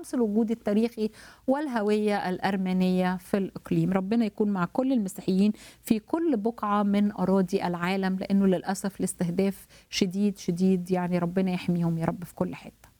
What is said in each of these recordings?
رمز الوجود التاريخي والهويه الارمنيه في الاقليم ربنا يكون مع كل المسيحيين في كل بقعه من اراضي العالم لانه للاسف الاستهداف شديد شديد يعني ربنا يحميهم يا رب في كل حته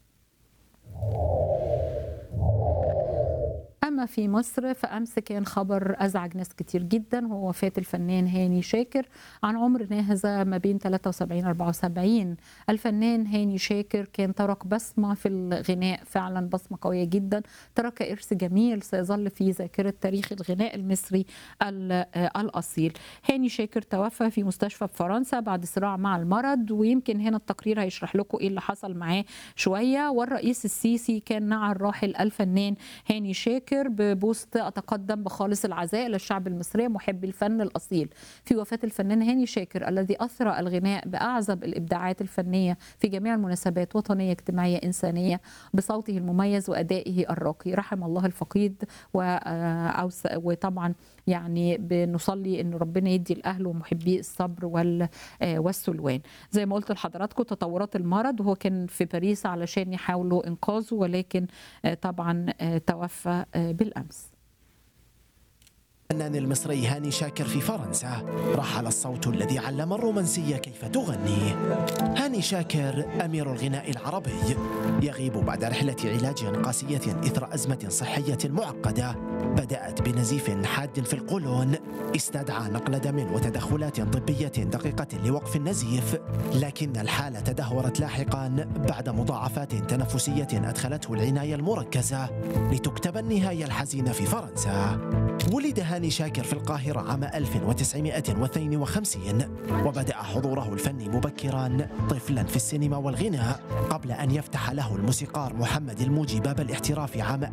أما في مصر فأمس كان خبر أزعج ناس كتير جدا هو وفاة الفنان هاني شاكر عن عمر ناهز ما بين 73 74 الفنان هاني شاكر كان ترك بصمة في الغناء فعلا بصمة قوية جدا ترك إرث جميل سيظل في ذاكرة تاريخ الغناء المصري الأصيل هاني شاكر توفى في مستشفى بفرنسا بعد صراع مع المرض ويمكن هنا التقرير هيشرح لكم إيه اللي حصل معاه شوية والرئيس السيسي كان مع الراحل الفنان هاني شاكر شاكر ببوست اتقدم بخالص العزاء للشعب المصري محبي الفن الاصيل في وفاه الفنان هاني شاكر الذي اثرى الغناء باعزب الابداعات الفنيه في جميع المناسبات وطنيه اجتماعيه انسانيه بصوته المميز وادائه الراقي رحم الله الفقيد وطبعا يعني بنصلي ان ربنا يدي الاهل ومحبيه الصبر والسلوان زي ما قلت لحضراتكم تطورات المرض وهو كان في باريس علشان يحاولوا انقاذه ولكن طبعا توفى بالامس الفنان المصري هاني شاكر في فرنسا رحل الصوت الذي علم الرومانسية كيف تغني هاني شاكر أمير الغناء العربي يغيب بعد رحلة علاج قاسية إثر أزمة صحية معقدة بدأت بنزيف حاد في القولون استدعى نقل دم وتدخلات طبية دقيقة لوقف النزيف لكن الحالة تدهورت لاحقا بعد مضاعفات تنفسية أدخلته العناية المركزة لتكتب النهاية الحزينة في فرنسا ولد هاني شاكر في القاهرة عام 1952 وبدأ حضوره الفني مبكرا طفلا في السينما والغناء قبل أن يفتح له الموسيقار محمد الموجي باب الاحتراف عام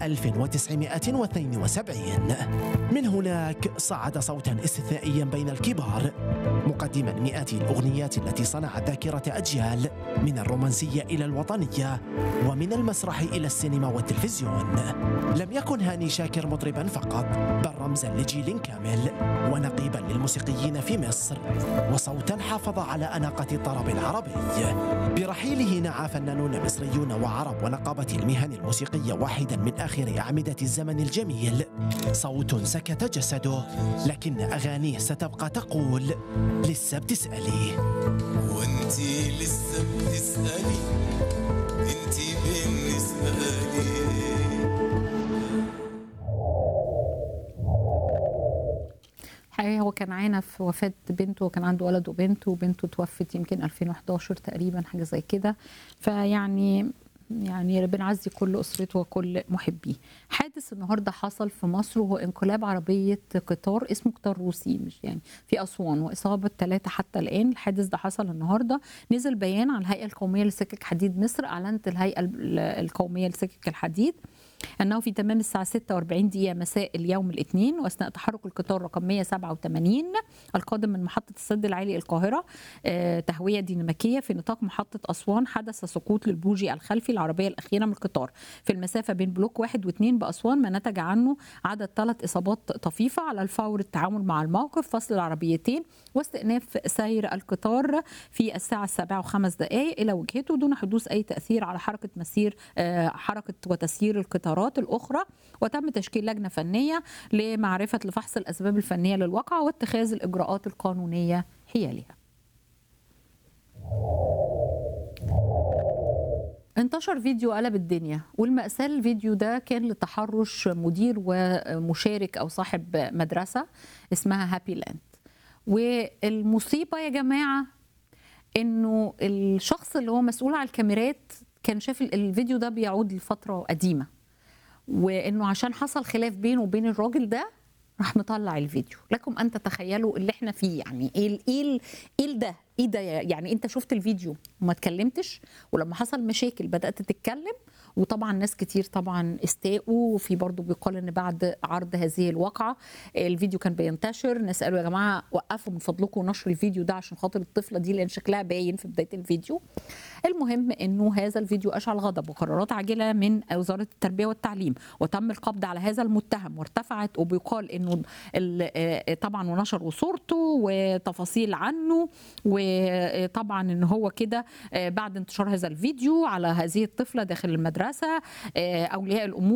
1972 من هناك صعد صوتا استثنائيا بين الكبار مقدما مئات الأغنيات التي صنعت ذاكرة أجيال من الرومانسية إلى الوطنية ومن المسرح إلى السينما والتلفزيون لم يكن هاني شاكر مطربا فقط بل رمزا لجيل كامل ونقيبا للموسيقيين في مصر وصوتا حافظ على أناقة الطرب العربي برحيله نعى فنانون مصريون وعرب ونقابة المهن الموسيقية واحدا من آخر أعمدة الزمن الجميل صوت سكت جسده لكن أغانيه ستبقى تقول لسه بتسألي وانتي لسه بتسألي انتي بالنسبة لي الحقيقه هو كان عانى في وفاه بنته وكان عنده ولد وبنت وبنته توفت يمكن 2011 تقريبا حاجه زي كده فيعني يعني بنعزي كل اسرته وكل محبيه. حادث النهارده حصل في مصر وهو انقلاب عربيه قطار اسمه قطار روسي مش يعني في اسوان واصابه ثلاثه حتى الان، الحادث ده حصل النهارده، نزل بيان على الهيئه القوميه لسكك حديد مصر اعلنت الهيئه القوميه لسكك الحديد أنه في تمام الساعة 46 دقيقة مساء اليوم الاثنين وأثناء تحرك القطار رقم 187 القادم من محطة السد العالي القاهرة آه تهوية ديناميكية في نطاق محطة أسوان حدث سقوط للبوجي الخلفي العربية الأخيرة من القطار في المسافة بين بلوك واحد واثنين بأسوان ما نتج عنه عدد ثلاث إصابات طفيفة على الفور التعامل مع الموقف فصل العربيتين واستئناف سير القطار في الساعة السابعة وخمس دقائق إلى وجهته دون حدوث أي تأثير على حركة مسير آه حركة وتسيير القطار القطارات الأخرى وتم تشكيل لجنة فنية لمعرفة لفحص الأسباب الفنية للواقعة واتخاذ الإجراءات القانونية حيالها انتشر فيديو قلب الدنيا والمأساة الفيديو ده كان لتحرش مدير ومشارك أو صاحب مدرسة اسمها هابي لاند والمصيبة يا جماعة انه الشخص اللي هو مسؤول على الكاميرات كان شاف الفيديو ده بيعود لفترة قديمة وانه عشان حصل خلاف بينه وبين الراجل ده راح مطلع الفيديو لكم ان تتخيلوا اللي احنا فيه يعني ايه ايه ايه ده ايه ده يعني انت شفت الفيديو وما اتكلمتش ولما حصل مشاكل بدات تتكلم وطبعا ناس كتير طبعا استاءوا وفي برضه بيقال ان بعد عرض هذه الواقعه الفيديو كان بينتشر ناس قالوا يا جماعه وقفوا من فضلكم نشر الفيديو ده عشان خاطر الطفله دي لان شكلها باين في بدايه الفيديو المهم انه هذا الفيديو اشعل غضب وقرارات عاجله من وزاره التربيه والتعليم وتم القبض على هذا المتهم وارتفعت وبيقال انه ال- آه، طبعا ونشروا صورته وتفاصيل عنه وطبعا ان هو كده آه، بعد انتشار هذا الفيديو على هذه الطفله داخل المدرسه آه، اولياء الامور